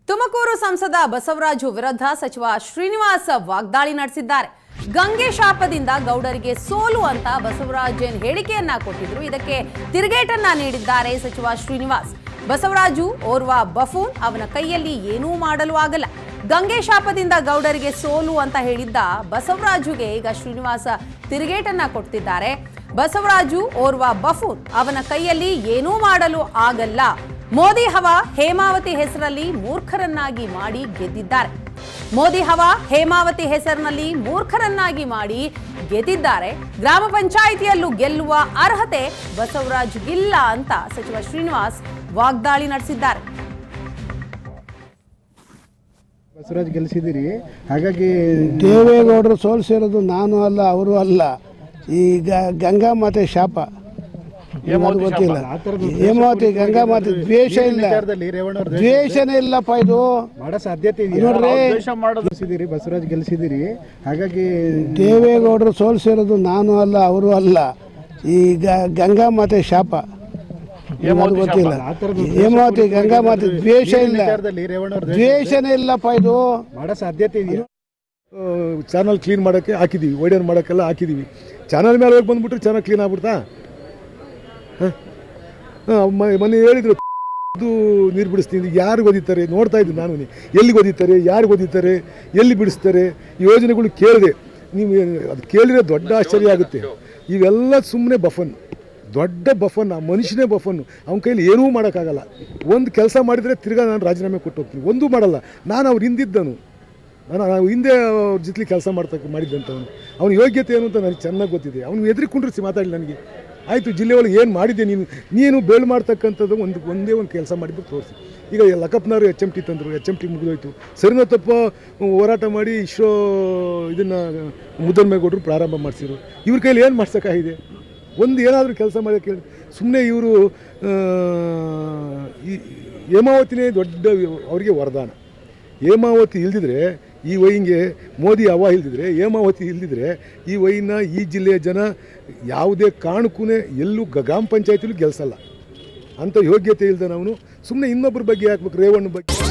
ತುಮಕೂರು ಸಂಸದ ಬಸವರಾಜು ವಿರುದ್ಧ ಸಚಿವ ಶ್ರೀನಿವಾಸ ವಾಗ್ದಾಳಿ ನಡೆಸಿದ್ದಾರೆ ಗಂಗೆ ಶಾಪದಿಂದ ಗೌಡರಿಗೆ ಸೋಲು ಅಂತ ಬಸವರಾಜ್ ಏನ್ ಹೇಳಿಕೆಯನ್ನ ಕೊಟ್ಟಿದ್ರು ಇದಕ್ಕೆ ತಿರುಗೇಟನ್ನ ನೀಡಿದ್ದಾರೆ ಸಚಿವ ಶ್ರೀನಿವಾಸ್ ಬಸವರಾಜು ಓರ್ವ ಬಫೂನ್ ಅವನ ಕೈಯಲ್ಲಿ ಏನೂ ಮಾಡಲು ಆಗಲ್ಲ ಗಂಗೆ ಶಾಪದಿಂದ ಗೌಡರಿಗೆ ಸೋಲು ಅಂತ ಹೇಳಿದ್ದ ಬಸವರಾಜುಗೆ ಈಗ ಶ್ರೀನಿವಾಸ ತಿರುಗೇಟನ್ನ ಕೊಡ್ತಿದ್ದಾರೆ ಬಸವರಾಜು ಓರ್ವ ಬಫೂನ್ ಅವನ ಕೈಯಲ್ಲಿ ಏನೂ ಮಾಡಲು ಆಗಲ್ಲ ಮೋದಿ ಹವಾ ಹೇಮಾವತಿ ಹೆಸರಲ್ಲಿ ಮೂರ್ಖರನ್ನಾಗಿ ಮಾಡಿ ಗೆದ್ದಿದ್ದಾರೆ ಮೋದಿ ಹವಾ ಹೇಮಾವತಿ ಹೆಸರಿನಲ್ಲಿ ಮೂರ್ಖರನ್ನಾಗಿ ಮಾಡಿ ಗೆದ್ದಿದ್ದಾರೆ ಗ್ರಾಮ ಪಂಚಾಯಿತಿಯಲ್ಲೂ ಗೆಲ್ಲುವ ಅರ್ಹತೆ ಬಸವರಾಜ್ಗಿಲ್ಲ ಅಂತ ಸಚಿವ ಶ್ರೀನಿವಾಸ್ ವಾಗ್ದಾಳಿ ನಡೆಸಿದ್ದಾರೆ ಬಸವರಾಜ್ ಗೆಲ್ಲಿಸಿದಿರಿ ಹಾಗಾಗಿ ದೇವೇಗೌಡರು ಸೋಲಿಸಿರೋದು ನಾನು ಅಲ್ಲ ಅವರು ಅಲ್ಲ ಈ ಗ- ಗಂಗಾ ಮಾತೆ ಶಾಪ ಅದು ಗೊತ್ತಿಲ್ಲ ಆ ಥರದ್ದು ಹೇಮಾವತಿ ಗಂಗಾ ಮಾತೆ ದ್ವೇಷ ಇಲ್ಲ ವಿಚಾರದಲ್ಲಿ ರೇವಣ್ಣ ಅವ್ರ ದ್ವೇಷ ದ್ವೇಷನೇ ಇಲ್ಲಪ್ಪ ಇದು ಮಾಡೋ ಸಾಧ್ಯತೆ ಇದೆ ನೋಡ್ರಿ ಗೆಲ್ಲಿಸಿದಿರಿ ಬಸವರಾಜ್ ಗೆಲ್ಲಿಸಿದಿರಿ ಹಾಗಾಗಿ ದೇವೇಗೌಡರು ಸೋಲಿಸಿರೋದು ನಾನು ಅಲ್ಲ ಅವರು ಅಲ್ಲ ಈ ಗ- ಗಂಗಾ ಮಾತೆ ಶಾಪ ಅದು ಗೊತ್ತಿಲ್ಲ ಆ ಥರದ್ದು ಹೇಮಾವತಿ ಗಂಗಾ ಮಾತೆ ದ್ವೇಷ ಇಲ್ಲ ವಿಚಾರದಲ್ಲಿ ರೇವಣ್ಣ ಅವ್ರ ದ್ವೇಷ ದ್ವೇಷನೇ ಇಲ್ಲಪ್ಪ ಇದು ಮಾಡೋ ಸಾಧ್ಯತೆ ಇದೆ ಚಾನಲ್ ಕ್ಲೀನ್ ಮಾಡೋಕ್ಕೆ ಹಾಕಿದ್ದೀವಿ ವೈಡನ್ ಮಾಡೋಕ್ಕೆಲ್ಲ ಹಾಕಿದ್ದೀವಿ ಚಾನಲ್ ಮೇಲೆ ಹೋಗಿ ಬಂದ್ಬಿಟ್ರೆ ಚಾನಲ್ ಕ್ಲೀನ್ ಆಗ್ಬಿಡ್ತಾ ಹಾಂ ಮೊನ್ನೆ ಹೇಳಿದ್ರು ಇದು ನೀರು ಬಿಡಿಸ್ತೀನಿ ಯಾರು ಓದಿತಾರೆ ನೋಡ್ತಾ ಇದ್ದೀನಿ ನಾನು ಎಲ್ಲಿ ಓದಿತಾರೆ ಯಾರು ಓದಿತಾರೆ ಎಲ್ಲಿ ಬಿಡಿಸ್ತಾರೆ ಈ ಯೋಜನೆಗಳು ಕೇಳಿದೆ ನೀವು ಅದು ಕೇಳಿದ್ರೆ ದೊಡ್ಡ ಆಶ್ಚರ್ಯ ಆಗುತ್ತೆ ಇವೆಲ್ಲ ಸುಮ್ಮನೆ ಬಫನ್ ದೊಡ್ಡ ಬಫನ್ ಆ ಮನುಷ್ಯನೇ ಬಫನ್ನು ಅವನ ಕೈಲಿ ಏನೂ ಮಾಡೋಕ್ಕಾಗಲ್ಲ ಒಂದು ಕೆಲಸ ಮಾಡಿದರೆ ತಿರ್ಗಾ ನಾನು ರಾಜೀನಾಮೆ ಕೊಟ್ಟು ಹೋಗ್ತೀನಿ ಒಂದೂ ಮಾಡಲ್ಲ ನಾನು ಅವ್ರು ಹಿಂದಿದ್ದನು ನಾನು ನಾವು ಹಿಂದೆ ಅವ್ರ ಜೊತೆ ಕೆಲಸ ಮಾಡ್ತಕ್ಕ ಮಾಡಿದ್ದಂಥವನು ಅವನ ಯೋಗ್ಯತೆ ಏನು ಅಂತ ನನಗೆ ಚೆನ್ನಾಗಿ ಗೊತ್ತಿದೆ ಅವನು ಎದುರಿ ಕುಂಡ್ರಿಸಿ ಮಾತಾಡಲಿ ನನಗೆ ಆಯಿತು ಜಿಲ್ಲೆ ಒಳಗೆ ಏನು ಮಾಡಿದ್ದೆ ನೀನು ನೀನು ಬೇಳು ಮಾಡ್ತಕ್ಕಂಥದ್ದು ಒಂದು ಒಂದೇ ಒಂದು ಕೆಲಸ ಮಾಡಿಬಿಟ್ಟು ತೋರಿಸಿ ಈಗ ಲಕ್ಕಪ್ಪನವರು ಎಚ್ ಎಮ್ ಟಿ ತಂದರು ಎಚ್ ಎಮ್ ಟಿ ಮುಗಿದೋಯ್ತು ಸರಿನೋ ತಪ್ಪ ಹೋರಾಟ ಮಾಡಿ ಇಷ್ಟೋ ಇದನ್ನು ಮುದ್ದನ್ಮೇಗೌಡರು ಪ್ರಾರಂಭ ಮಾಡಿಸಿರು ಇವ್ರ ಕೈಲಿ ಏನು ಮಾಡ್ಸೋಕ್ಕಾಗಿದೆ ಒಂದು ಏನಾದರೂ ಕೆಲಸ ಮಾಡೋಕ್ಕೆ ಸುಮ್ಮನೆ ಇವರು ಈ ಹೇಮಾವತಿನೇ ದೊಡ್ಡ ಅವರಿಗೆ ವರದಾನ ಹೇಮಾವತಿ ಇಲ್ದಿದ್ರೆ ಈ ವೈನ್ಗೆ ಮೋದಿ ಹವಾ ಇಲ್ದಿದ್ರೆ ಹೇಮಾವತಿ ಇಲ್ದಿದ್ರೆ ಈ ವೈನ್ನ ಈ ಜಿಲ್ಲೆಯ ಜನ ಯಾವುದೇ ಕಾರಣಕ್ಕೂ ಎಲ್ಲೂ ಗ- ಗ್ರಾಮ ಪಂಚಾಯತಿಲೂ ಗೆಲ್ಸಲ್ಲ ಅಂಥ ಯೋಗ್ಯತೆ ಇಲ್ದ ನಾವು ಸುಮ್ಮನೆ ಇನ್ನೊಬ್ಬರ ಬಗ್ಗೆ ಹಾಕ್ಬೇಕು ರೇವಣ್ಣ ಬಗ್ಗೆ